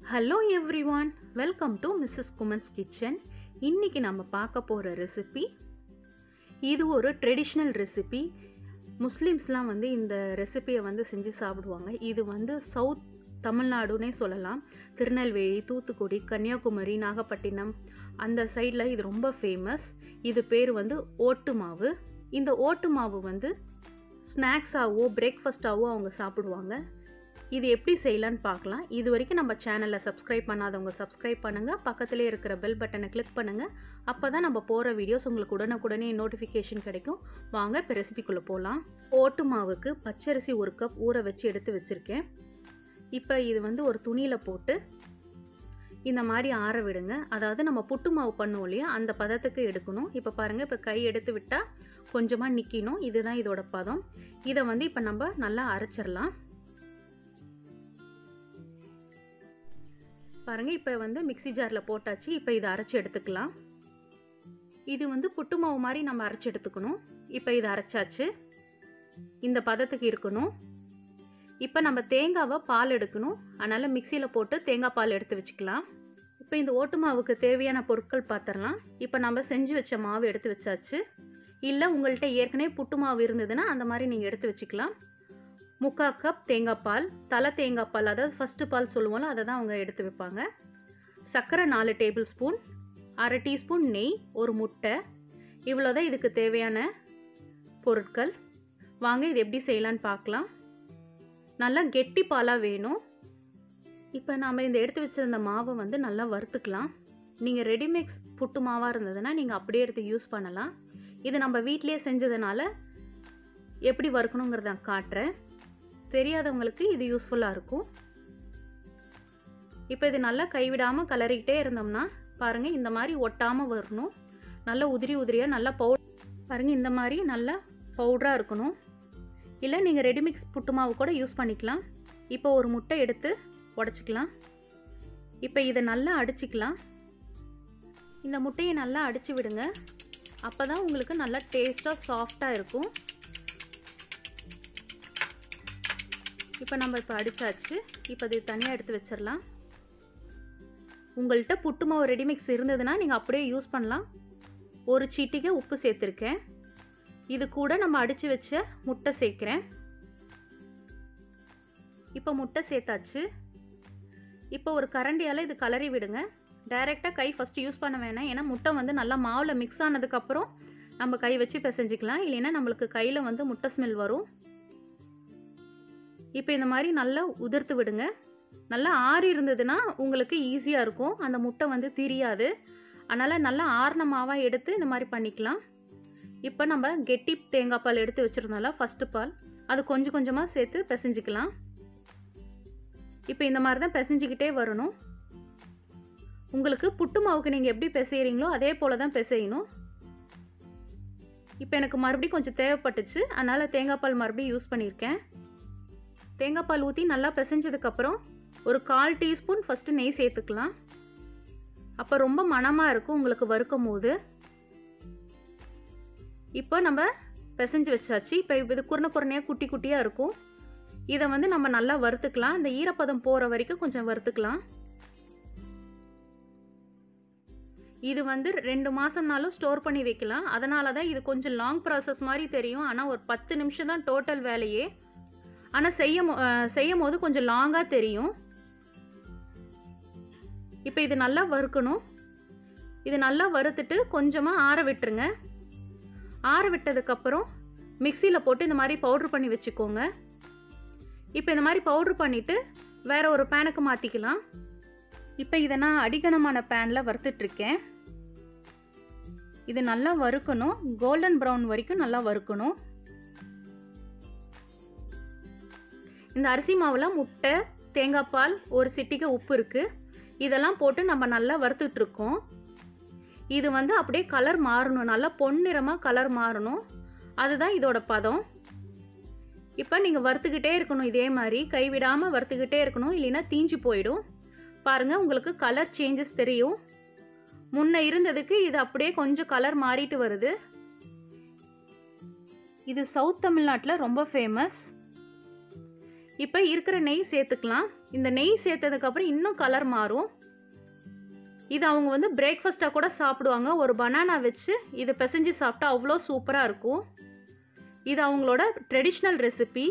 hello every one welcome to Mrs குமன்ஸ் kitchen இன்னைக்கு நம்ம பார்க்க போகிற ரெசிபி இது ஒரு ட்ரெடிஷ்னல் ரெசிபி முஸ்லீம்ஸ்லாம் வந்து இந்த ரெசிபியை வந்து செஞ்சு சாப்பிடுவாங்க இது வந்து சவுத் தமிழ்நாடுனே சொல்லலாம் திருநெல்வேலி தூத்துக்குடி கன்னியாகுமரி நாகப்பட்டினம் அந்த சைடில் இது ரொம்ப ஃபேமஸ் இது பேர் வந்து ஓட்டு மாவு இந்த ஓட்டு மாவு வந்து ஸ்நாக்ஸாகவோ பிரேக்ஃபாஸ்ட்டாகவோ அவங்க சாப்பிடுவாங்க இது எப்படி செய்யலான்னு பார்க்கலாம் இது வரைக்கும் நம்ம சேனலை சப்ஸ்கிரைப் பண்ணாதவங்க சப்ஸ்கிரைப் பண்ணுங்கள் பக்கத்துலேயே இருக்கிற பெல் பட்டனை கிளிக் பண்ணுங்கள் அப்போ தான் நம்ம போகிற வீடியோஸ் உங்களுக்கு உடனுக்குடனே நோட்டிஃபிகேஷன் கிடைக்கும் வாங்க இப்போ ரெசிபிக்குள்ளே போகலாம் ஓட்டு மாவுக்கு பச்சரிசி ஒரு கப் ஊற வச்சு எடுத்து வச்சுருக்கேன் இப்போ இது வந்து ஒரு துணியில் போட்டு இந்த மாதிரி ஆற விடுங்க அதாவது நம்ம புட்டு மாவு பண்ணுவோம் இல்லையா அந்த பதத்துக்கு எடுக்கணும் இப்போ பாருங்கள் இப்போ கை எடுத்து விட்டால் கொஞ்சமாக நிற்கணும் இதுதான் இதோட பதம் இதை வந்து இப்போ நம்ம நல்லா அரைச்சிடலாம் பாருங்க இப்போ வந்து மிக்சி ஜாரில் போட்டாச்சு இப்போ இதை அரைச்சி எடுத்துக்கலாம் இது வந்து புட்டு மாவு மாதிரி நம்ம அரைச்சி எடுத்துக்கணும் இப்போ இதை அரைச்சாச்சு இந்த பதத்துக்கு இருக்கணும் இப்போ நம்ம தேங்காவை பால் எடுக்கணும் அதனால் மிக்சியில் போட்டு தேங்காய் பால் எடுத்து வச்சுக்கலாம் இப்போ இந்த ஓட்டு மாவுக்கு தேவையான பொருட்கள் பார்த்துடலாம் இப்போ நம்ம செஞ்சு வச்ச மாவு எடுத்து வச்சாச்சு இல்லை உங்கள்கிட்ட ஏற்கனவே புட்டு மாவு இருந்ததுன்னா அந்த மாதிரி நீங்கள் எடுத்து வச்சுக்கலாம் முக்கால் கப் தேங்காய் பால் தலை தேங்காய் பால் அதாவது ஃபஸ்ட்டு பால் சொல்லுவோம்ல அதை தான் அவங்க எடுத்து வைப்பாங்க சர்க்கரை நாலு டேபிள் ஸ்பூன் அரை டீஸ்பூன் நெய் ஒரு முட்டை இவ்வளோதான் இதுக்கு தேவையான பொருட்கள் வாங்க இது எப்படி செய்யலான்னு பார்க்கலாம் நல்லா கெட்டி பாலாக வேணும் இப்போ நாம் இந்த எடுத்து வச்சிருந்த மாவை வந்து நல்லா வறுத்துக்கலாம் நீங்கள் ரெடிமிக்ஸ் புட்டு மாவாக இருந்ததுன்னா நீங்கள் அப்படியே எடுத்து யூஸ் பண்ணலாம் இது நம்ம வீட்டிலே செஞ்சதுனால எப்படி வறுக்கணுங்கிறத நான் காட்டுறேன் தெரியாதவங்களுக்கு இது யூஸ்ஃபுல்லாக இருக்கும் இப்போ இது நல்லா கைவிடாமல் கலரிக்கிட்டே இருந்தோம்னா பாருங்கள் இந்த மாதிரி ஒட்டாமல் வரணும் நல்லா உதிரி உதிரியாக நல்லா பவு பாருங்கள் இந்த மாதிரி நல்லா பவுடராக இருக்கணும் இல்லை நீங்கள் ரெடிமிக்ஸ் புட்டு மாவு கூட யூஸ் பண்ணிக்கலாம் இப்போ ஒரு முட்டை எடுத்து உடச்சிக்கலாம் இப்போ இதை நல்லா அடிச்சிக்கலாம் இந்த முட்டையை நல்லா அடித்து விடுங்க அப்போ தான் உங்களுக்கு நல்லா டேஸ்ட்டாக சாஃப்டாக இருக்கும் இப்போ நம்ம இப்போ அடித்தாச்சு இப்போ இது தனியாக எடுத்து வச்சிடலாம் உங்கள்கிட்ட புட்டு மாவு ரெடிமிக்ஸ் இருந்ததுன்னா நீங்கள் அப்படியே யூஸ் பண்ணலாம் ஒரு சீட்டிக்கு உப்பு சேர்த்துருக்கேன் இது கூட நம்ம அடித்து வச்ச முட்டை சேர்க்குறேன் இப்போ முட்டை சேர்த்தாச்சு இப்போ ஒரு கரண்டியால் இது கலரி விடுங்க டைரெக்டாக கை ஃபஸ்ட்டு யூஸ் பண்ண வேணாம் ஏன்னா முட்டை வந்து நல்லா மாவில் மிக்ஸ் ஆனதுக்கப்புறம் நம்ம கை வச்சு பிசைஞ்சிக்கலாம் இல்லைன்னா நம்மளுக்கு கையில் வந்து முட்டை ஸ்மெல் வரும் இப்போ இந்த மாதிரி நல்லா உதிர்த்து விடுங்க நல்லா ஆறி இருந்ததுன்னா உங்களுக்கு ஈஸியாக இருக்கும் அந்த முட்டை வந்து திரியாது அதனால் நல்லா ஆறின மாவாக எடுத்து இந்த மாதிரி பண்ணிக்கலாம் இப்போ நம்ம கெட்டி தேங்காய் பால் எடுத்து வச்சுருந்தோம்ல ஃபஸ்ட்டு பால் அது கொஞ்சம் கொஞ்சமாக சேர்த்து பிசைஞ்சிக்கலாம் இப்போ இந்த மாதிரி தான் பிசைஞ்சிக்கிட்டே வரணும் உங்களுக்கு புட்டு மாவுக்கு நீங்கள் எப்படி பிசைகிறீங்களோ அதே போல் தான் பிசையணும் இப்போ எனக்கு மறுபடியும் கொஞ்சம் தேவைப்பட்டுச்சு அதனால் தேங்காய் பால் மறுபடியும் யூஸ் பண்ணியிருக்கேன் தேங்காய் பால் ஊற்றி நல்லா பிசைஞ்சதுக்கப்புறம் ஒரு கால் டீஸ்பூன் ஃபஸ்ட்டு நெய் சேர்த்துக்கலாம் அப்போ ரொம்ப மணமாக இருக்கும் உங்களுக்கு வறுக்கும் போது இப்போ நம்ம பிசைஞ்சு வச்சாச்சு இப்போ இது குறுன குறனையாக குட்டி குட்டியாக இருக்கும் இதை வந்து நம்ம நல்லா வறுத்துக்கலாம் இந்த ஈரப்பதம் போகிற வரைக்கும் கொஞ்சம் வறுத்துக்கலாம் இது வந்து ரெண்டு மாதம்னாலும் ஸ்டோர் பண்ணி வைக்கலாம் அதனால தான் இது கொஞ்சம் லாங் ப்ராசஸ் மாதிரி தெரியும் ஆனால் ஒரு பத்து நிமிஷம் தான் டோட்டல் வேலையே ஆனால் செய்யும் செய்யும் போது கொஞ்சம் லாங்காக தெரியும் இப்போ இது நல்லா வறுக்கணும் இது நல்லா வறுத்துட்டு கொஞ்சமாக ஆற விட்டுருங்க ஆற விட்டதுக்கப்புறம் மிக்சியில் போட்டு இந்த மாதிரி பவுட்ரு பண்ணி வச்சுக்கோங்க இப்போ இந்த மாதிரி பவுட்ரு பண்ணிவிட்டு வேறு ஒரு பேனுக்கு மாற்றிக்கலாம் இப்போ இதை நான் அடிகனமான பேனில் வறுத்துட்ருக்கேன் இது நல்லா வறுக்கணும் கோல்டன் ப்ரௌன் வரைக்கும் நல்லா வறுக்கணும் இந்த அரிசி மாவில் முட்டை தேங்காய் பால் ஒரு சிட்டிக்கு உப்பு இருக்குது இதெல்லாம் போட்டு நம்ம நல்லா வறுத்துட்ருக்கோம் இது வந்து அப்படியே கலர் மாறணும் நல்லா பொன்னிறமாக கலர் மாறணும் அதுதான் இதோட பதம் இப்போ நீங்கள் வறுத்துக்கிட்டே இருக்கணும் இதே மாதிரி கைவிடாமல் வறுத்துக்கிட்டே இருக்கணும் இல்லைன்னா தீஞ்சு போயிடும் பாருங்கள் உங்களுக்கு கலர் சேஞ்சஸ் தெரியும் முன்ன இருந்ததுக்கு இது அப்படியே கொஞ்சம் கலர் மாறிட்டு வருது இது சவுத் தமிழ்நாட்டில் ரொம்ப ஃபேமஸ் இப்போ இருக்கிற நெய் சேர்த்துக்கலாம் இந்த நெய் சேர்த்ததுக்கப்புறம் இன்னும் கலர் மாறும் இது அவங்க வந்து பிரேக்ஃபாஸ்ட்டாக கூட சாப்பிடுவாங்க ஒரு பனானா வச்சு இது பிசைஞ்சு சாப்பிட்டா அவ்வளோ சூப்பராக இருக்கும் இது அவங்களோட ட்ரெடிஷ்னல் ரெசிபி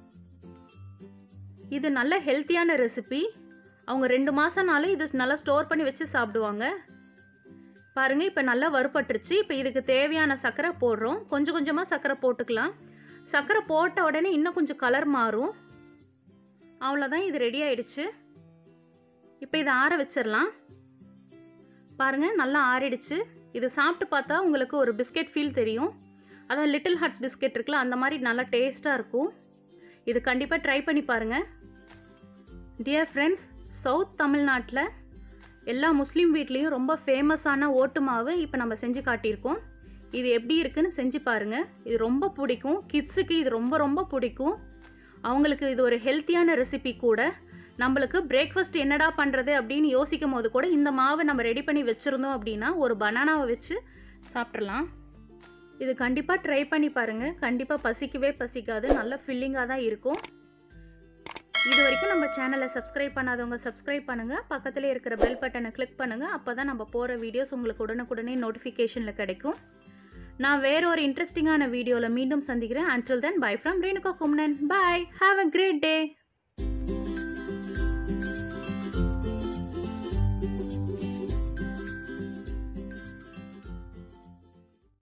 இது நல்ல ஹெல்த்தியான ரெசிபி அவங்க ரெண்டு மாதம்னாலும் இது நல்லா ஸ்டோர் பண்ணி வச்சு சாப்பிடுவாங்க பாருங்கள் இப்போ நல்லா வறுபட்டுருச்சு இப்போ இதுக்கு தேவையான சர்க்கரை போடுறோம் கொஞ்சம் கொஞ்சமாக சர்க்கரை போட்டுக்கலாம் சர்க்கரை போட்ட உடனே இன்னும் கொஞ்சம் கலர் மாறும் அவ்வளோதான் இது ரெடி ஆயிடுச்சு இப்போ இதை ஆற வச்சிடலாம் பாருங்கள் நல்லா ஆறிடுச்சு இது சாப்பிட்டு பார்த்தா உங்களுக்கு ஒரு பிஸ்கெட் ஃபீல் தெரியும் அதான் லிட்டில் ஹார்ட்ஸ் பிஸ்கெட் இருக்குல்ல அந்த மாதிரி நல்லா டேஸ்ட்டாக இருக்கும் இது கண்டிப்பாக ட்ரை பண்ணி பாருங்கள் டியர் ஃப்ரெண்ட்ஸ் சவுத் தமிழ்நாட்டில் எல்லா முஸ்லீம் வீட்லேயும் ரொம்ப ஃபேமஸான ஓட்டு மாவு இப்போ நம்ம செஞ்சு காட்டியிருக்கோம் இது எப்படி இருக்குன்னு செஞ்சு பாருங்கள் இது ரொம்ப பிடிக்கும் கிட்ஸுக்கு இது ரொம்ப ரொம்ப பிடிக்கும் அவங்களுக்கு இது ஒரு ஹெல்த்தியான ரெசிபி கூட நம்மளுக்கு பிரேக்ஃபாஸ்ட் என்னடா பண்ணுறது அப்படின்னு யோசிக்கும் போது கூட இந்த மாவை நம்ம ரெடி பண்ணி வச்சுருந்தோம் அப்படின்னா ஒரு பனானாவை வச்சு சாப்பிட்றலாம் இது கண்டிப்பாக ட்ரை பண்ணி பாருங்கள் கண்டிப்பாக பசிக்கவே பசிக்காது நல்ல ஃபில்லிங்காக தான் இருக்கும் இது வரைக்கும் நம்ம சேனலை சப்ஸ்கிரைப் பண்ணாதவங்க சப்ஸ்கிரைப் பண்ணுங்கள் பக்கத்தில் இருக்கிற பெல் பட்டனை கிளிக் பண்ணுங்கள் அப்போ தான் நம்ம போகிற வீடியோஸ் உங்களுக்கு உடனுக்குடனே நோட்டிஃபிகேஷனில் கிடைக்கும் நான் வேற ஒரு இன்ட்ரெஸ்டிங்கான வீடியோவில் மீண்டும் சந்திக்கிறேன் until then bye from Renuka Kumnan bye have a great day